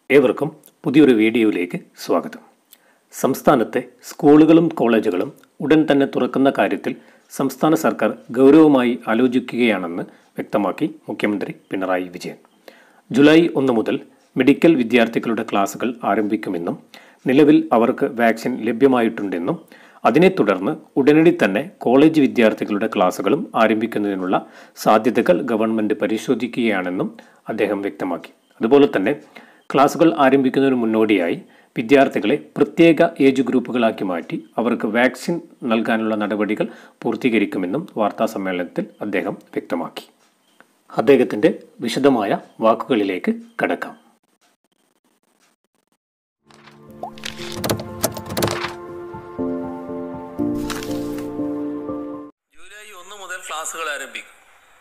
ഏവർക്കും പുതിയൊരു വീഡിയോയിലേക്ക് സ്വാഗതം സംസ്ഥാനത്തെ സ്കൂളുകളും കോളേജുകളും ഉടൻ തന്നെ തുറക്കുന്ന കാര്യത്തിൽ സംസ്ഥാന സർക്കാർ ഗൗരവമായി ആലോചിക്കുകയാണെന്ന് വ്യക്തമാക്കി മുഖ്യമന്ത്രി പിണറായി വിജയൻ ജൂലൈ ഒന്ന് മുതൽ മെഡിക്കൽ വിദ്യാർത്ഥികളുടെ ക്ലാസുകൾ ആരംഭിക്കുമെന്നും നിലവിൽ അവർക്ക് വാക്സിൻ ലഭ്യമായിട്ടുണ്ടെന്നും അതിനെ തുടർന്ന് ഉടനടി തന്നെ കോളേജ് വിദ്യാർത്ഥികളുടെ ക്ലാസുകളും ആരംഭിക്കുന്നതിനുള്ള സാധ്യതകൾ ഗവൺമെന്റ് പരിശോധിക്കുകയാണെന്നും അദ്ദേഹം വ്യക്തമാക്കി അതുപോലെ തന്നെ ക്ലാസുകൾ ആരംഭിക്കുന്നതിന് മുന്നോടിയായി വിദ്യാർത്ഥികളെ പ്രത്യേക ഏജ് ഗ്രൂപ്പുകളാക്കി മാറ്റി അവർക്ക് വാക്സിൻ നൽകാനുള്ള നടപടികൾ പൂർത്തീകരിക്കുമെന്നും വാർത്താ സമ്മേളനത്തിൽ അദ്ദേഹം വ്യക്തമാക്കി അദ്ദേഹത്തിൻ്റെ വിശദമായ വാക്കുകളിലേക്ക് കടക്കാം ജൂലൈ ഒന്ന് മുതൽ ക്ലാസ്സുകൾ ആരംഭിക്കും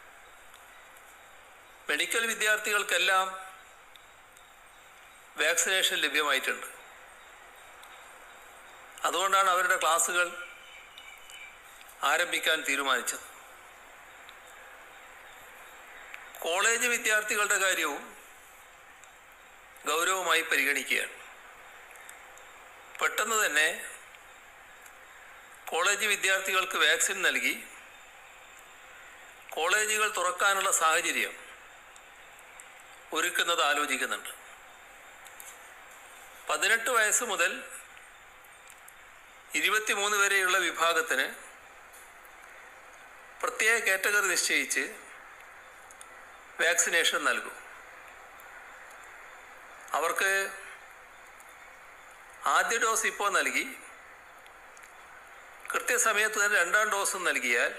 മെഡിക്കൽ വിദ്യാർത്ഥികൾക്കെല്ലാം വാക്സിനേഷൻ ലഭ്യമായിട്ടുണ്ട് അതുകൊണ്ടാണ് അവരുടെ ക്ലാസ്സുകൾ ആരംഭിക്കാൻ തീരുമാനിച്ചത് കോളേജ് വിദ്യാർത്ഥികളുടെ കാര്യവും ഗൗരവമായി പരിഗണിക്കുകയാണ് പെട്ടെന്ന് തന്നെ കോളേജ് വിദ്യാർത്ഥികൾക്ക് വാക്സിൻ നൽകി കോളേജുകൾ തുറക്കാനുള്ള സാഹചര്യം ഒരുക്കുന്നത് ആലോചിക്കുന്നുണ്ട് പതിനെട്ട് വയസ്സ് മുതൽ ഇരുപത്തിമൂന്ന് വരെയുള്ള വിഭാഗത്തിന് പ്രത്യേക കാറ്റഗറി നിശ്ചയിച്ച് വാക്സിനേഷൻ നൽകും അവർക്ക് ആദ്യ ഡോസ് ഇപ്പോൾ നൽകി കൃത്യസമയത്ത് തന്നെ രണ്ടാം ഡോസും നൽകിയാൽ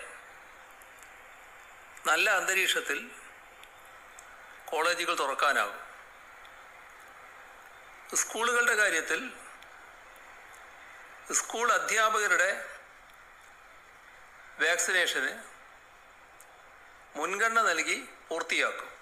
നല്ല അന്തരീക്ഷത്തിൽ കോളേജുകൾ തുറക്കാനാകും സ്കൂളുകളുടെ കാര്യത്തിൽ സ്കൂൾ അധ്യാപകരുടെ വാക്സിനേഷന് മുൻഗണന നൽകി പൂർത്തിയാക്കും